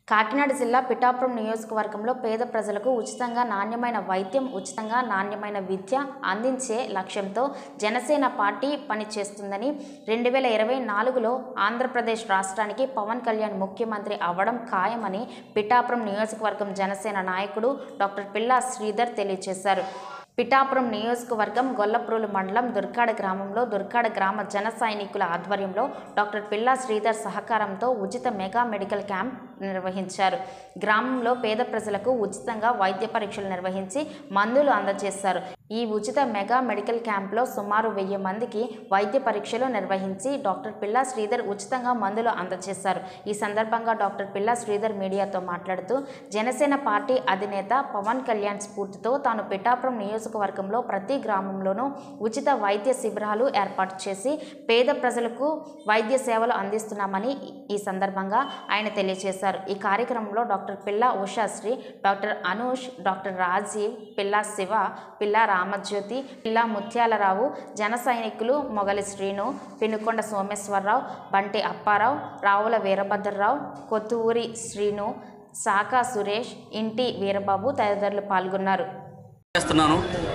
కాకినాడ జిల్లా పిఠాపురం నియోజకవర్గంలో పేద ప్రజలకు ఉచితంగా నాణ్యమైన వైద్యం ఉచితంగా నాణ్యమైన విద్య అందించే లక్ష్యంతో జనసేన పార్టీ పనిచేస్తుందని రెండు వేల ఇరవై నాలుగులో ఆంధ్రప్రదేశ్ రాష్ట్రానికి పవన్ కళ్యాణ్ ముఖ్యమంత్రి అవ్వడం ఖాయమని పిఠాపురం నియోజకవర్గం జనసేన నాయకుడు డాక్టర్ పిల్లా శ్రీధర్ తెలియజేశారు పిఠాపురం నియోజకవర్గం గొల్లప్రోలు మండలం దుర్గాడ గ్రామంలో దుర్గాడ గ్రామ జన సైనికుల ఆధ్వర్యంలో డాక్టర్ పిల్లా శ్రీధర్ సహకారంతో ఉచిత మెగా మెడికల్ క్యాంప్ నిర్వహించారు గ్రామంలో పేద ప్రజలకు ఉచితంగా వైద్య పరీక్షలు నిర్వహించి మందులు అందజేశారు ఈ ఉచిత మెగా మెడికల్ క్యాంప్లో సుమారు వెయ్యి మందికి వైద్య పరీక్షలు నిర్వహించి డాక్టర్ పిల్లా శ్రీధర్ ఉచితంగా మందులు అందజేశారు ఈ సందర్భంగా డాక్టర్ పిల్లా శ్రీధర్ మీడియాతో మాట్లాడుతూ జనసేన పార్టీ అధినేత పవన్ కళ్యాణ్ స్ఫూర్తితో తాను పిఠాపురం నియోజకవర్గంలో ప్రతి గ్రామంలోనూ ఉచిత వైద్య శిబిరాలు ఏర్పాటు చేసి పేద ప్రజలకు వైద్య సేవలు అందిస్తున్నామని ఈ సందర్భంగా ఆయన తెలియజేశారు ఈ కార్యక్రమంలో doctor Pilla Ushasri doctor Anush doctor Rajiv Pilla Shiva పిల్లా రామజ్యోతి పిల్లా ముత్యాలరావు జన సైనికులు మొగలి శ్రీను పినుకొండ సోమేశ్వరరావు బంటి అప్పారావు రావుల వీరభద్రరావు కొత్తూరి శ్రీను సాకా సురేష్ ఇంటి వీరబాబు తదితరులు పాల్గొన్నారు చేస్తున్నాను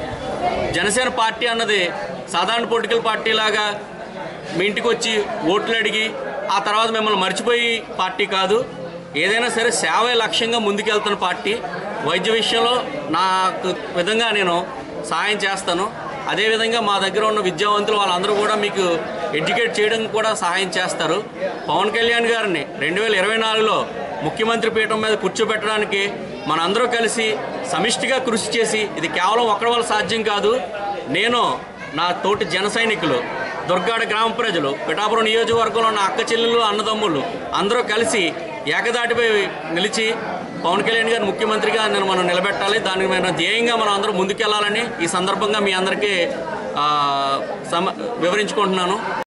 జనసేన పార్టీ అన్నది సాధారణ పొలిటికల్ పార్టీ లాగా మీ ఇంటికి వచ్చి ఓట్లు అడిగి ఆ తర్వాత మిమ్మల్ని మర్చిపోయి పార్టీ కాదు ఏదైనా సరే సేవే లక్ష్యంగా ముందుకెళ్తున్న పార్టీ వైద్య విషయంలో నాకు విధంగా నేను సహాయం చేస్తాను అదేవిధంగా మా దగ్గర ఉన్న విద్యావంతులు వాళ్ళందరూ కూడా మీకు ఎడ్యుకేట్ చేయడం కూడా సహాయం చేస్తారు పవన్ కళ్యాణ్ గారిని రెండు వేల ఇరవై నాలుగులో ముఖ్యమంత్రి పీఠం మీద కూర్చోబెట్టడానికి మనందరూ కలిసి సమిష్టిగా కృషి చేసి ఇది కేవలం ఒక్కడి వల్ల సాధ్యం కాదు నేను నా తోటి జన సైనికులు దుర్గాడ గ్రామ ప్రజలు పిఠాపురం నియోజకవర్గంలో ఉన్న అక్క చెల్లెలు అన్నదమ్ములు అందరూ కలిసి ఏకదాటిపై నిలిచి పవన్ కళ్యాణ్ గారు ముఖ్యమంత్రిగా నేను మనం నిలబెట్టాలి దానికి మన ధ్యేయంగా మనం అందరూ ముందుకెళ్లాలని ఈ సందర్భంగా మీ అందరికీ ఆ, సమ వివరించుకుంటున్నాను